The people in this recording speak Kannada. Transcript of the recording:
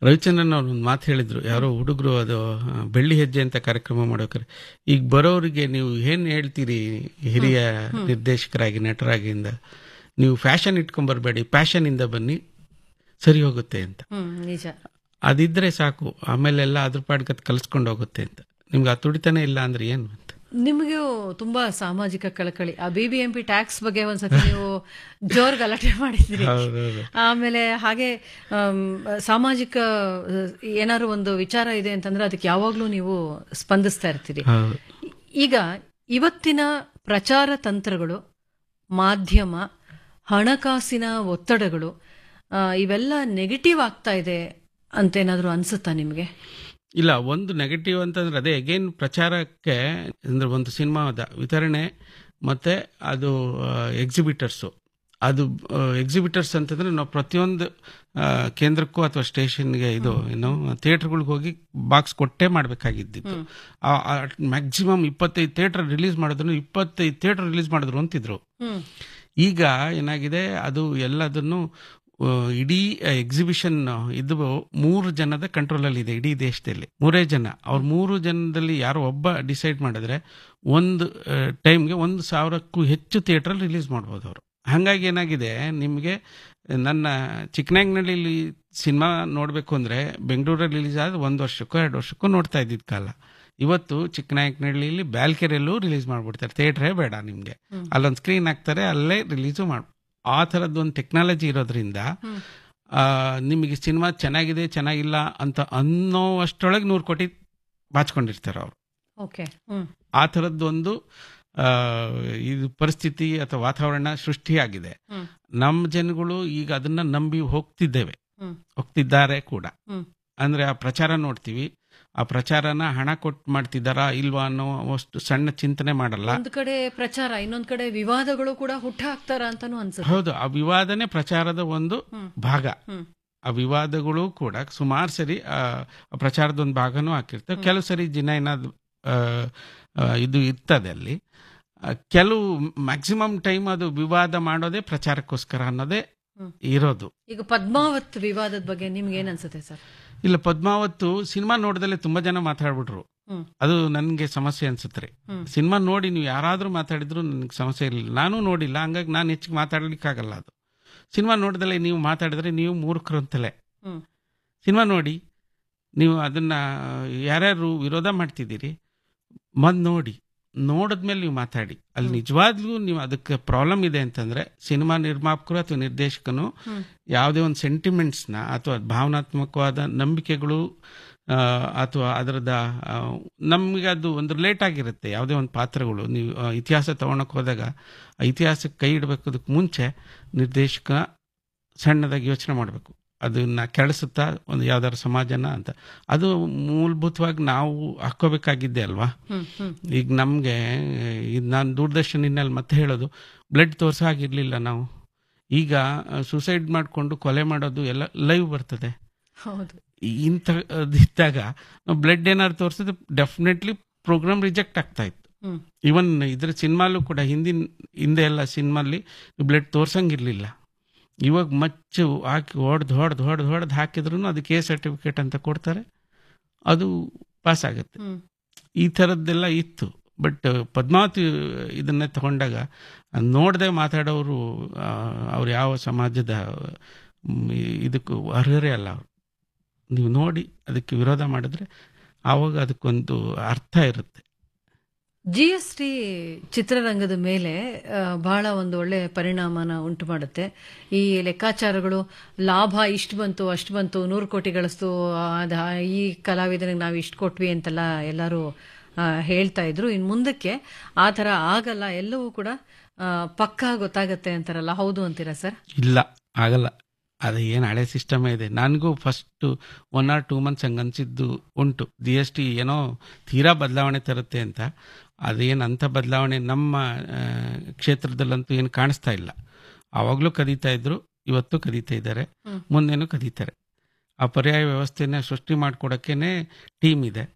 ರವಿಚಂದ್ರನ್ ಅವ್ರು ಒಂದು ಮಾತು ಹೇಳಿದ್ರು ಯಾರೋ ಹುಡುಗರು ಅದು ಆ, ಬೆಳ್ಳಿ ಹೆಜ್ಜೆ ಅಂತ ಕಾರ್ಯಕ್ರಮ ಮಾಡೋಕ್ರೆ ಈಗ ಬರೋರಿಗೆ ನೀವು ಏನ್ ಹೇಳ್ತೀರಿ ಹಿರಿಯ ನಿರ್ದೇಶಕರಾಗಿ ನಟರಾಗಿಂದ ನೀವು ಫ್ಯಾಷನ್ ಇಟ್ಕೊಂಡ್ ಬರಬೇಡಿ ಪ್ಯಾಷನ್ ಇಂದ ಬನ್ನಿ ಸರಿ ಹೋಗುತ್ತೆ ಅಂತ ಹ್ಮ್ ನಿಜ ಅದಿದ್ರೆ ಸಾಕು ಆಮೇಲೆ ಎಲ್ಲ ಅದ್ರ ಪಾಡ್ಗತ್ ಕಲ್ಸ್ಕೊಂಡು ಹೋಗುತ್ತೆ ಅಂತ ನಿಮ್ಗೆ ಆ ತುಡಿತಾನೆ ಇಲ್ಲ ಅಂದ್ರೆ ಏನು ಅಂತ ನಿಮಗೂ ತುಂಬಾ ಸಾಮಾಜಿಕ ಕಳಕಳಿ ಆ B B M P tax ಬಗ್ಗೆ ಒಂದ್ಸತಿ ನೀವು ಜೋರ್ ಗಲಾಟೆ ಮಾಡಿದ್ರಿ ಹೌದೌದು ಆಮೇಲೆ ಹಾಗೆ ಆಮ್, ಸಾಮಾಜಿಕ ಆ, ಏನಾದ್ರು ಒಂದು ವಿಚಾರ ಇದೆ ಅಂತಂದ್ರೆ ಅದಕ್ಕೆ ಯಾವಾಗ್ಲೂ ನೀವು ಸ್ಪಂದಿಸ್ತಾ ಇರ್ತೀರಿ ಹೌದು ಈಗ ಇವತ್ತಿನ ಪ್ರಚಾರ ತಂತ್ರಗಳು ಮಾಧ್ಯಮ ಹಣಕಾಸಿನ ಒತ್ತಡಗಳು ಆ, ಇವೆಲ್ಲ ನೆಗೆಟಿವ್ ಆಗ್ತಾ ಇದೆ ಅಂತ ಏನಾದ್ರು ಅನ್ಸುತ್ತಾ ನಿಮ್ಗೆ ಇಲ್ಲ ಒಂದು ನೆಗೆಟಿವ್ ಅಂತಂದ್ರೆ ಅದೇ ಅಗೇನ್ ಪ್ರಚಾರಕ್ಕೆ ಅಂದ್ರೆ ಒಂದು ಸಿನಿಮಾದ ವಿತರಣೆ ಮತ್ತೆ ಅದು ಎಕ್ಸಿಬಿಟರ್ಸು ಅದು ಎಕ್ಸಿಬಿಟರ್ಸ್ ಅಂತಂದ್ರೆ ನಾವು ಪ್ರತಿಯೊಂದು ಆ, ಕೇಂದ್ರಕ್ಕೂ ಅಥವಾ ಸ್ಟೇಷನ್ಗೆ ಇದು ಏನು ಥಿಯೇಟರ್ಗಳಿಗೆ ಹೋಗಿ ಬಾಕ್ಸ್ ಕೊಟ್ಟೇ ಮಾಡಬೇಕಾಗಿದ್ದಿತ್ತು ಮ್ಯಾಕ್ಸಿಮಮ್ ಇಪ್ಪತ್ತೈದು ಥಿಯೇಟರ್ ರಿಲೀಸ್ ಮಾಡಿದ್ರು ಇಪ್ಪತ್ತೈದು ಥಿಯೇಟರ್ ರಿಲೀಸ್ ಮಾಡಿದ್ರು ಅಂತಿದ್ರು ಹ್ಮ್ ಈಗ ಏನಾಗಿದೆ ಅದು ಎಲ್ಲದನ್ನು ಆ, ಇಡೀ ಎಕ್ಸಿಬಿಷನ್ ಇದು ಮೂರು ಜನದ ಕಂಟ್ರೋಲ್ ಅಲ್ಲಿ ಇದೆ ಇಡೀ ದೇಶದಲ್ಲಿ ಮೂರೇ ಜನ ಅವ್ರ ಮೂರು ಜನದಲ್ಲಿ ಯಾರೋ ಒಬ್ಬ ಡಿಸೈಡ್ ಮಾಡಿದ್ರೆ ಒಂದು ಟೈಮ್ಗೆ ಒಂದು ಸಾವಿರಕ್ಕೂ ಹೆಚ್ಚು ಥಿಯೇಟರ್ ರಿಲೀಸ್ ಮಾಡ್ಬೋದು ಅವರು ಹಾಗಾಗಿ ಏನಾಗಿದೆ ನಿಮಗೆ ನನ್ನ ಚಿಕ್ಕನಾಗ್ನಳ್ಳಿ ಸಿನಿಮಾ ನೋಡಬೇಕು ಅಂದ್ರೆ ಬೆಂಗಳೂರಲ್ಲಿ ರಿಲೀಸ್ ಆದ ಒಂದು ವರ್ಷಕ್ಕೂ ಎರಡು ವರ್ಷಕ್ಕೂ ನೋಡ್ತಾ ಇದ್ದಿದ್ದ ಕಾಲ ಇವತ್ತು ಚಿಕ್ಕನಾಯಕನಹಳ್ಳಿಲಿ ಬ್ಯಾಲ್ಕೆರೆಯಲ್ಲೂ ರಿಲೀಸ್ ಮಾಡ್ಬಿಡ್ತಾರೆ ಥಿಯೇಟ್ರೇ ಬೇಡ ನಿಮಗೆ ಅಲ್ಲೊಂದು ಸ್ಕ್ರೀನ್ ಹಾಕ್ತಾರೆ ಅಲ್ಲೇ ರಿಲೀಸು ಮಾಡ್ ಆ ಥರದ್ದು ಒಂದು ಟೆಕ್ನಾಲಜಿ ಇರೋದ್ರಿಂದ ಆ, ನಿಮಗೆ ಸಿನಿಮಾ ಚೆನ್ನಾಗಿದೆ ಚೆನ್ನಾಗಿಲ್ಲ ಅಂತ ಅನ್ನೋ ಅಷ್ಟರೊಳಗೆ ನೂರು ಕೋಟಿ ಬಾಚ್ಕೊಂಡಿರ್ತಾರೆ ಅವರು ಓಕೆ ಹ್ಮ್ ಆ ಥರದ್ದೊಂದು ಆ, ಇದು ಪರಿಸ್ಥಿತಿ ಅಥವಾ ವಾತಾವರಣ ಸೃಷ್ಟಿಯಾಗಿದೆ ಹ್ಮ್. ನಮ್ಮ ಜನಗಳು ಈಗ ಅದನ್ನ ನಂಬಿ ಹೋಗ್ತಿದ್ದೇವೆ ಹ್ಮ್. ಹೋಗ್ತಿದ್ದಾರೆ ಕೂಡ ಹ್ಮ್. ಅಂದ್ರೆ ಆ ಪ್ರಚಾರ ನೋಡ್ತೀವಿ ಆ ಪ್ರಚಾರನ ಹಣ ಕೊಟ್ಟು ಮಾಡ್ತಿದ್ದಾರಾ ಇಲ್ವಾ ಅನ್ನೋ ಅಷ್ಟು ಸಣ್ಣ ಚಿಂತನೆ ಮಾಡಲ್ಲ ಒಂದ್ ಕಡೆ ಪ್ರಚಾರ ಇನ್ನೊಂದ್ ಕಡೆ ವಿವಾದಗಳು ಕೂಡ ಹುಟ್ಟ ಹಾಕ್ತಾರ ಅಂತಾನು ಅನ್ಸುತ್ತೆ ಹೌದು ಆ ವಿವಾದನೆ ಪ್ರಚಾರದ ಒಂದು ಹ್ಮ್. ಭಾಗ ಹ್ಮ್. ಆ ವಿವಾದಗಳು ಕೂಡ ಸುಮಾರು ಸರಿ ಆ ಆ ಪ್ರಚಾರದ ಒಂದು ಭಾಗನೂ ಹಾಕಿರ್ತವೆ ಕೆಲವು ಸರಿ ಜನ ಏನಾದ್ರು ಆ, ಆ, ಇದು ಇರ್ತದೆ ಅಲ್ಲಿ ಆ, ಕೆಲವು ಮ್ಯಾಕ್ಸಿಮಮ್ ಟೈಮ್ ಅದು ವಿವಾದ ಮಾಡೋದೇ ಪ್ರಚಾರಕ್ಕೋಸ್ಕರ ಅನ್ನೋದೇ ಹ್ಮ್. ಇರೋದು ಈಗ ಪದ್ಮಾವತ್ ವಿವಾದದ ಬಗ್ಗೆ ನಿಮ್ಗೆ ಏನ್ ಅನ್ಸುತ್ತೆ ಸರ್ ಇಲ್ಲ ಪದ್ಮಾವತ್ತು ಸಿನಿಮಾ ನೋಡ್ದಲ್ಲೇ ತುಂಬಾ ಜನ ಮಾತಾಡ್ಬಿಟ್ರು ಹ್ಮ್. ಅದು ನನಗೆ ಸಮಸ್ಯೆ ಅನ್ಸುತ್ತೆ ಹ್ಮ್. ಸಿನಿಮಾ ನೋಡಿ ನೀವು ಯಾರಾದ್ರೂ ಮಾತಾಡಿದ್ರು ನನಗೆ ಸಮಸ್ಯೆ ಇರಲಿಲ್ಲ ನಾನು ನೋಡಿಲ್ಲ ಹಂಗಾಗಿ ನಾನು ಹೆಚ್ಚಿಗೆ ಮಾತಾಡ್ಲಿಕ್ಕಾಗಲ್ಲ ಅದು ಸಿನಿಮಾ ನೋಡ್ದಲ್ಲೇ ನೀವು ಮಾತಾಡಿದ್ರೆ ನೀವು ಮೂರ್ಖರು ಅಂತಲೇ ಹ್ಮ್. ಸಿನಿಮಾ ನೋಡಿ ನೀವು ಅದನ್ನ ಯಾರ್ಯಾರು ವಿರೋಧ ಮಾಡ್ತಿದ್ದೀರಿ ಮದ್ ನೋಡಿ ನೋಡಿದ್ಮೇಲೆ ನೀವು ಮಾತಾಡಿ ಅಲ್ಲಿ ನಿಜವಾಗ್ಲೂ ನೀವು ಅದಕ್ಕೆ ಪ್ರಾಬ್ಲಮ್ ಇದೆ ಅಂತಂದ್ರೆ ಸಿನಿಮಾ ನಿರ್ಮಾಪಕರು ಅಥವಾ ನಿರ್ದೇಶಕನು ಹ್ಮ್. ಯಾವುದೇ ಒಂದು ಸೆಂಟಿಮೆಂಟ್ಸ್ನ ಅಥವಾ ಭಾವನಾತ್ಮಕವಾದ ನಂಬಿಕೆಗಳು ಆ, ಅಥವಾ ಅದರದ ಆ, ನಮ್ಗೆ ಅದು ಒಂದು ಲೇಟ್ ಆಗಿರುತ್ತೆ ಯಾವುದೇ ಒಂದು ಪಾತ್ರಗಳು ನೀವು ಆ, ಇತಿಹಾಸ ತಗೊಳಕ್ ಹೋದಾಗ ಆ ಇತಿಹಾಸಕ್ಕೆ ಕೈ ಇಡಬೇಕದಕ್ಕೆ ಮುಂಚೆ ನಿರ್ದೇಶಕ ಸಣ್ಣದಾಗಿ ಯೋಚನೆ ಮಾಡಬೇಕು ಅದನ್ನ ಕೆಡಿಸುತ್ತಾ ಒಂದು ಯಾವ್ದಾದ್ರು ಸಮಾಜನ ಅಂತ ಅದು ಮೂಲಭೂತವಾಗಿ ನಾವು ಹಾಕೋಬೇಕಾಗಿದ್ದೆ ಅಲ್ವಾ ಹ್ಮ್ ಹ್ಮ್ ಈಗ ನಮಗೆ ಇದು ನಾನು ದೂರದರ್ಶನಿನಲ್ಲಿ ಮತ್ತೆ ಹೇಳೋದು ಬ್ಲಡ್ ತೋರ್ಸೋ ಹಾಗಿರ್ಲಿಲ್ಲ ನಾವು ಈಗ ಸುಸೈಡ್ ಮಾಡಿಕೊಂಡು ಕೊಲೆ ಮಾಡೋದು ಎಲ್ಲ ಲೈವ್ ಬರ್ತದೆ ಹೌದು ಇಂಥದ್ದಿದ್ದಾಗ ನಾವು ಬ್ಲಡ್ ಏನಾದ್ರು ತೋರಿಸಿದ್ರೆ ಡೆಫಿನೆಟ್ಲಿ ಪ್ರೋಗ್ರಾಮ್ ರಿಜೆಕ್ಟ್ ಆಗ್ತಾ ಇತ್ತು ಹ್ಮ್. ಇವನ್ ಇದ್ರ ಸಿನಿಮಾಲು ಕೂಡ ಹಿಂದಿನ ಹಿಂದೆ ಎಲ್ಲ ಸಿನಿಮಾಲಿ ಬ್ಲಡ್ ತೋರ್ಸಂಗಿರ್ಲಿಲ್ಲ ಇವಾಗ ಮಚ್ಚು ಹಾಕಿ ಹೊಡೆದು ಹೊಡೆದು ಹೊಡೆದು ಹೊಡೆದು ಹಾಕಿದ್ರು ಅದಕ್ಕೆ ಎ ಸರ್ಟಿಫಿಕೇಟ್ ಅಂತ ಕೊಡ್ತಾರೆ ಅದು ಪಾಸ್ ಆಗುತ್ತೆ ಹ್ಮ್ ಈ ಥರದ್ದೆಲ್ಲ ಇತ್ತು ಬಟ್ ಪದ್ಮಾವತಿ ಇದನ್ನೇ ತಗೊಂಡಾಗ ನೋಡದೆ ಮಾತಾಡೋರು ಆ, ಅವ್ರು ಯಾವ ಸಮಾಜದ ಮ್, ಇದಕ್ಕೂ ಅರ್ಹರೇ ಅಲ್ಲ ಅವರು ನೀವು ನೋಡಿ ಅದಕ್ಕೆ ವಿರೋಧ ಮಾಡಿದ್ರೆ ಆವಾಗ ಅದಕ್ಕೊಂದು ಅರ್ಥ ಇರುತ್ತೆ ಜಿ ಎಸ್ ಟಿ ಚಿತ್ರರಂಗದ ಮೇಲೆ ಆ, ಬಹಳ ಒಂದು ಒಳ್ಳೆ ಪರಿಣಾಮನ ಉಂಟು ಮಾಡುತ್ತೆ ಈ ಲೆಕ್ಕಾಚಾರಗಳು ಲಾಭ ಇಷ್ಟು ಬಂತು ಅಷ್ಟು ಬಂತು ನೂರು ಕೋಟಿ ಗಳಿಸ್ತು ಅದ ಈ ಕಲಾವಿದನಿಗೆ ನಾವು ಇಷ್ಟು ಕೊಟ್ವಿ ಅಂತೆಲ್ಲ ಎಲ್ಲರೂ ಆ, ಹೇಳ್ತಾ ಇದ್ರು ಇನ್ನು ಮುಂದಕ್ಕೆ ಆ ಥರ ಆಗಲ್ಲ ಎಲ್ಲವೂ ಕೂಡ ಆ, ಪಕ್ಕಾ ಗೊತ್ತಾಗತ್ತೆ ಅಂತಾರಲ್ಲ ಹೌದು ಅಂತೀರಾ ಸರ್ ಇಲ್ಲ ಆಗಲ್ಲ ಅದು ಏನು ಹಳೆ ಸಿಸ್ಟಮೇ ಇದೆ ನನಗೂ first one or two months ಹಂಗೆ ಅನ್ಸಿದ್ದು ಉಂಟು ಜಿ ಎಸ್ ಟಿ ಏನೋ ತೀರಾ ಬದಲಾವಣೆ ತರುತ್ತೆ ಅಂತ ಅದೇನು ಅಂಥ ಬದಲಾವಣೆ ನಮ್ಮ ಆ, ಕ್ಷೇತ್ರದಲ್ಲಂತೂ ಏನು ಕಾಣಿಸ್ತಾ ಇಲ್ಲ ಆವಾಗಲೂ ಕದೀತಾ ಇದ್ರು ಇವತ್ತು ಕದೀತಾ ಇದ್ದಾರೆ ಹ್ಮ್. ಮುಂದೇನು ಕದೀತಾರೆ ಆ ಪರ್ಯಾಯ ವ್ಯವಸ್ಥೆನ ಸೃಷ್ಟಿ ಮಾಡಿಕೊಡೋಕ್ಕೇನೆ ಟೀಮ್ ಇದೆ